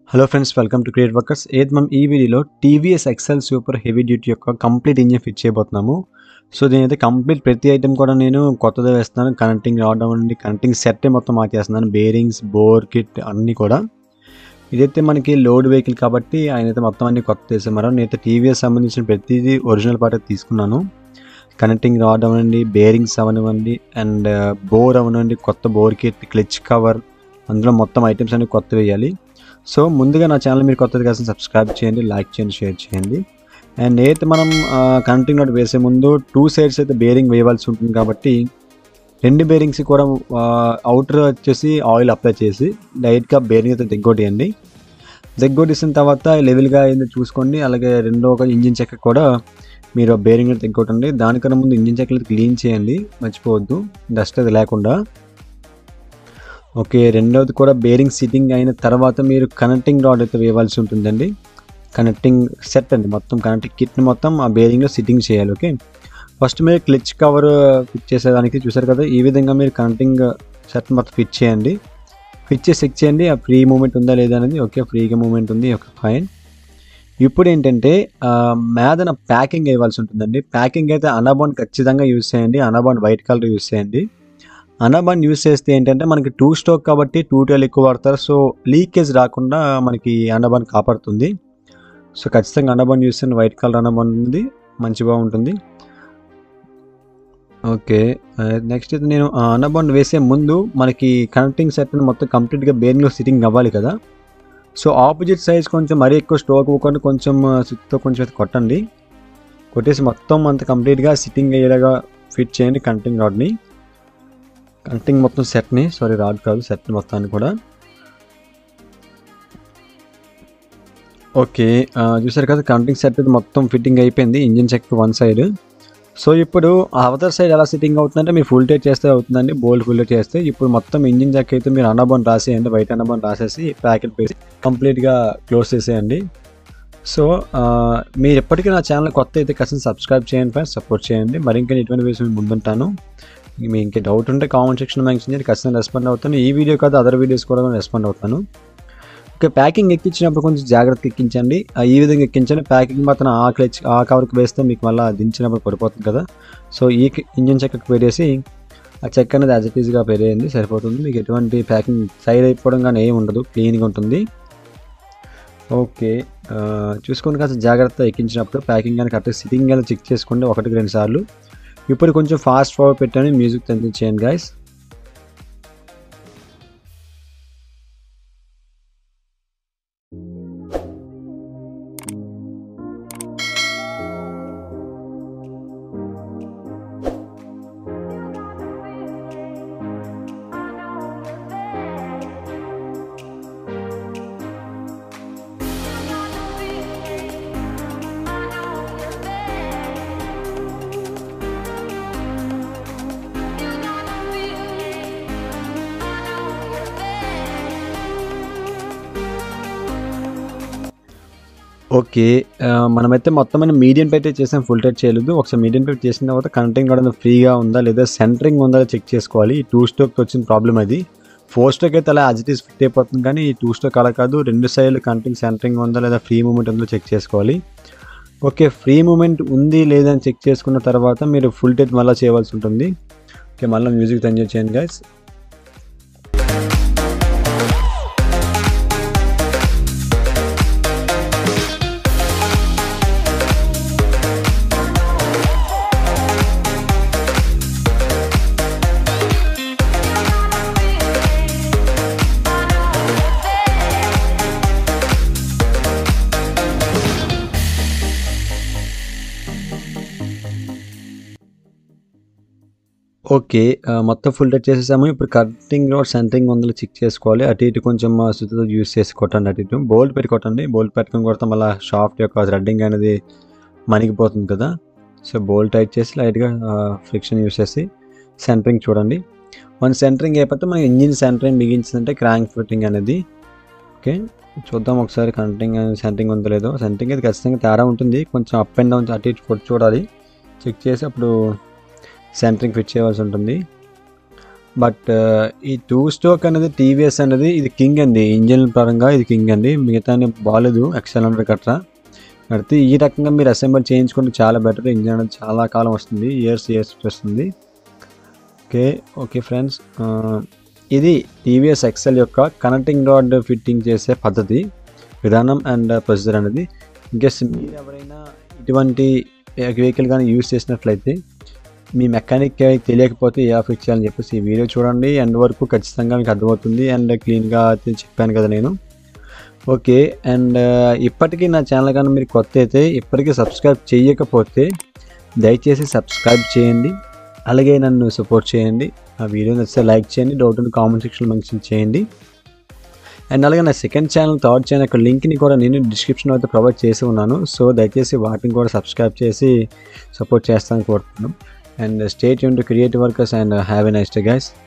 hello friends welcome to create workers ఏది మనం ఈ వీడియోలో TVS excel super heavy duty యొక్క కంప్లీట్ ఇంజిన్ ఫిట్ చేయబోతున్నాము సో దీనైతే కంప్లీట్ ప్రతి ఐటెం కూడా నేను కొత్తదే వేస్తున్నాను కనెక్టింగ్ రావడం నుండి కనెక్టింగ్ సెట్ మొత్తం మార్చేస్తున్నాను బేరింగ్స్ బోర్ కిట్ అన్నీ కూడా ఇదైతే మనకి లోడ్ వెహికల్ కాబట్టి ఆయన అయితే మొత్తం అన్ని కొత్త వేసారు నేనైతే టీవీఎస్ సంబంధించిన ప్రతిదీ ఒరిజినల్ పార్ట్ అయితే తీసుకున్నాను కనెక్టింగ్ రాడ్ అవనండి బేరింగ్స్ అవనివ్వండి అండ్ బోర్ అవనండి కొత్త బోర్ కిట్ క్లచ్ కవర్ అందులో మొత్తం ఐటమ్స్ అన్ని కొత్త వేయాలి సో ముందుగా నా ఛానల్ మీరు కొత్తది కాసిన సబ్స్క్రైబ్ చేయండి లైక్ చేయండి షేర్ చేయండి అండ్ అయితే మనం కనెక్టింగ్ నోట్ వేసే ముందు టూ సైడ్స్ అయితే బేరింగ్ వేయవలసి ఉంటుంది కాబట్టి రెండు బేరింగ్స్ కూడా అవుటర్ వచ్చేసి ఆయిల్ అప్లై చేసి డైరెక్ట్గా బేరింగ్ అయితే దిగ్గొట్టేయండి దిగ్గొట్టేసిన తర్వాత లెవెల్గా అయింది చూసుకోండి అలాగే రెండో ఒక ఇంజిన్ చెక్క కూడా మీరు బేరింగ్ అయితే దిగ్గొట్టండి దానికన్నా ముందు ఇంజిన్ చెక్కలు క్లీన్ చేయండి మర్చిపోవద్దు డస్ట్ అది లేకుండా ఓకే రెండవది కూడా బేరింగ్ సిట్టింగ్ అయిన తర్వాత మీరు కనెక్టింగ్ రాడ్ అయితే వేయవలసి ఉంటుందండి కనెక్టింగ్ సెట్ అండి మొత్తం కనెక్టింగ్ కిట్ని మొత్తం ఆ బేరింగ్లో సిట్టింగ్ చేయాలి ఓకే ఫస్ట్ మీరు క్లిచ్ కవర్ ఫిట్ చేసేదానికి చూసారు కదా ఈ విధంగా మీరు కనెక్టింగ్ సెట్ మొత్తం ఫిట్ చేయండి ఫిట్ చేసి చెక్ చేయండి ఆ ఫ్రీ మూమెంట్ ఉందా లేదా అనేది ఓకే ఫ్రీగా మూమెంట్ ఉంది ఓకే ఫైన్ ఇప్పుడు ఏంటంటే మేదన ప్యాకింగ్ వేయవలసి ఉంటుందండి ప్యాకింగ్ అయితే అనబాండ్ ఖచ్చితంగా యూస్ చేయండి అనబాండ్ వైట్ కలర్ యూస్ చేయండి అనబాన్ యూస్ చేస్తే ఏంటంటే మనకి టూ స్టోక్ కాబట్టి టూ టెల్ ఎక్కువ వాడతారు సో లీకేజ్ రాకుండా మనకి అనబాన్ కాపాడుతుంది సో ఖచ్చితంగా అనబాన్ యూస్ చేయండి వైట్ కలర్ అనబాన్ ఉంది మంచిగా ఉంటుంది ఓకే నెక్స్ట్ అయితే నేను అనబాన్ వేసే ముందు మనకి కనెక్టింగ్ సెట్ మొత్తం కంప్లీట్గా బేరింగ్లో సిట్టింగ్ అవ్వాలి కదా సో ఆపోజిట్ సైజ్ కొంచెం మరీ ఎక్కువ స్టోక్ ఇవ్వకుండా కొంచెం సుత్తో కొంచెం అయితే కొట్టండి కొట్టేసి మొత్తం అంత కంప్లీట్గా సిట్టింగ్ అయ్యేలాగా ఫిట్ చేయండి కనెక్టింగ్ రాడ్ని కనెక్టింగ్ మొత్తం సెట్ని సారీ రాడ్ కాదు సెట్ మొత్తాన్ని కూడా ఓకే చూసారు కదా కనెక్టింగ్ సెట్ మొత్తం ఫిట్టింగ్ అయిపోయింది engine check one side so ఇప్పుడు అవతర్ సైడ్ ఎలా సిట్టింగ్ అవుతుందంటే మీరు ఫుల్ టైట్ చేస్తే అవుతుందండి బోల్డ్ ఫుల్ టైట్ చేస్తే ఇప్పుడు మొత్తం ఇంజిన్ చెక్ అయితే మీరు అనబాన్ రాసేయండి బయట అనబాన్ రాసేసి ప్యాకెట్ వేసి కంప్లీట్గా క్లోజ్ చేసేయండి సో మీరు ఎప్పటికీ నా ఛానల్ కొత్త అయితే ఖచ్చితంగా సబ్స్క్రైబ్ చేయండి ఫ్రెండ్స్ సపోర్ట్ చేయండి మరి ఇంకా ఎటువంటి వేసి ముందుంటాను మీ ఇంకే డౌట్ ఉంటే కామెంట్ సెక్షన్ మెన్షన్ చేయండి ఖచ్చితంగా రెస్పాండ్ అవుతాను ఈ వీడియో కాదు అదర్ వీడియోస్ కూడా రెస్పాండ్ అవుతాను ఓకే ప్యాకింగ్ ఎక్కించినప్పుడు కొంచెం జాగ్రత్తగా ఎక్కించండి ఈ విధంగా ఎక్కించండి ప్యాకింగ్ మాత్రం ఆ క్లచ్ ఆ కవర్కి వేస్తే మీకు మళ్ళీ దించినప్పుడు పడిపోతుంది కదా సో ఈ ఇంజిన్ చెక్కకి పెరేసి ఆ చెక్క అనేది యాజ్ ఇట్ ఈజ్గా పెరేయండి సరిపోతుంది మీకు ఎటువంటి ప్యాకింగ్ సైడ్ అయిపోవడం కానీ ఏమి ఉండదు క్లీన్గా ఉంటుంది ఓకే చూసుకొని కాస్త జాగ్రత్త ఎక్కించినప్పుడు ప్యాకింగ్ కానీ కరెక్ట్ సిట్టింగ్ కానీ చెక్ చేసుకోండి ఒకటికి రెండు సార్లు ఇప్పుడు కొంచెం ఫాస్ట్ ఫార్వర్డ్ పెట్టండి మ్యూజిక్ తగ్గించేయండి గాయస్ ఓకే మనమైతే మొత్తం మనం మీడియం పెట్టి చేసాం ఫుల్ టైట్ చేయలేదు ఒకసారి మీడియం పెట్టి చేసిన తర్వాత కనెక్టింగ్ కూడా ఫ్రీగా ఉందా లేదా సెంటరింగ్ ఉందా చెక్ చేసుకోవాలి ఈ టూ స్టోక్ వచ్చిన ప్రాబ్లం అది ఫోర్ స్టోక్ అయితే అలా యాజ్ ఇట్ ఈస్ ఫిట్ అయిపోతుంది కానీ ఈ టూ స్టోక్ అలా కాదు రెండు సైడ్లు కనెక్టింగ్ సెంటరింగ్ ఉందా లేదా ఫ్రీ మూమెంట్ ఉందో చెక్ చేసుకోవాలి ఓకే ఫ్రీ మూమెంట్ ఉంది లేదని చెక్ చేసుకున్న తర్వాత మీరు ఫుల్ టైట్ మళ్ళీ చేయవలసి ఉంటుంది ఓకే మళ్ళీ మ్యూజిక్ ఎంజాయ్ చేయండి గైస్ ఓకే మొత్తం ఫుల్ టచ్ చేసేసాము ఇప్పుడు కటింగ్ రోడ్ సెంటరింగ్ ఉందో చెక్ చేసుకోవాలి అటు ఇటు కొంచెం సుతితో యూస్ చేసి కొట్టండి అటు ఇటు బోల్ట్ పెట్టి కొట్టండి బోల్ట్ పెట్టుకుని కొడితే మళ్ళీ షాఫ్ట్ యొక్క థ్రెడ్డింగ్ అనేది మణిగిపోతుంది కదా సో బోల్ట్ టైట్ చేసి లైట్గా ఫ్రిక్షన్ యూస్ చేసి సెంటరింగ్ చూడండి మన సెంటరింగ్ అయిపోతే మన ఇంజిన్ సెంటరింగ్ బిగించిందంటే క్రాంక్ ఫిట్టింగ్ అనేది ఓకే చూద్దాం ఒకసారి కనెక్టింగ్ సెంటరింగ్ ఉందో లేదో సెంటరింగ్ అయితే ఖచ్చితంగా తేడా ఉంటుంది కొంచెం అప్ అండ్ డౌన్ అటు ఇటు కొట్టి చూడాలి చెక్ చేసి అప్పుడు సెంటరింగ్ ఫిట్ చేయవలసి ఉంటుంది బట్ ఈ టూ స్టోక్ అనేది టీవీఎస్ అనేది ఇది కింగ్ అండి ఇంజిన్ పరంగా ఇది కింగ్ అండి మిగతా బాగాలేదు ఎక్సలెంట్ గట్రా అయితే ఈ రకంగా మీరు అసెంబుల్ చేయించుకుంటే చాలా బెటర్ ఇంజిన్ అనేది చాలా కాలం వస్తుంది ఇయర్స్ ఇయర్స్ వస్తుంది ఓకే ఓకే ఫ్రెండ్స్ ఇది టీవీఎస్ ఎక్సెల్ యొక్క కనెక్టింగ్ రాడ్ ఫిట్టింగ్ చేసే పద్ధతి విధానం అండ్ ప్రొసీజర్ అనేది ఇంకేస్ మీరు ఎవరైనా ఇటువంటి వెహికల్ కానీ యూజ్ చేసినట్లయితే మీ మెకానిక్ తెలియకపోతే ఏ ఆఫ్ చేయాలని చెప్పేసి ఈ వీడియో చూడండి ఎండ్ వరకు ఖచ్చితంగా మీకు అర్థమవుతుంది అండ్ క్లీన్గా అయితే చెప్పాను కదా నేను ఓకే అండ్ ఇప్పటికీ నా ఛానల్ కానీ మీరు కొత్త అయితే ఇప్పటికీ సబ్స్క్రైబ్ చేయకపోతే దయచేసి సబ్స్క్రైబ్ చేయండి అలాగే నన్ను సపోర్ట్ చేయండి ఆ వీడియో నచ్చితే లైక్ చేయండి డౌట్ ఉంది కామెంట్ సెక్షన్లో మెన్షన్ చేయండి అండ్ అలాగే నా సెకండ్ ఛానల్ థర్డ్ ఛానల్ యొక్క లింక్ని కూడా నేను డిస్క్రిప్షన్లో అయితే ప్రొవైడ్ చేసి ఉన్నాను సో దయచేసి వాటిని కూడా సబ్స్క్రైబ్ చేసి సపోర్ట్ చేస్తాను కోరుతున్నాను అండ్ స్టేట్ యూన్ to creative workers and have a nice day guys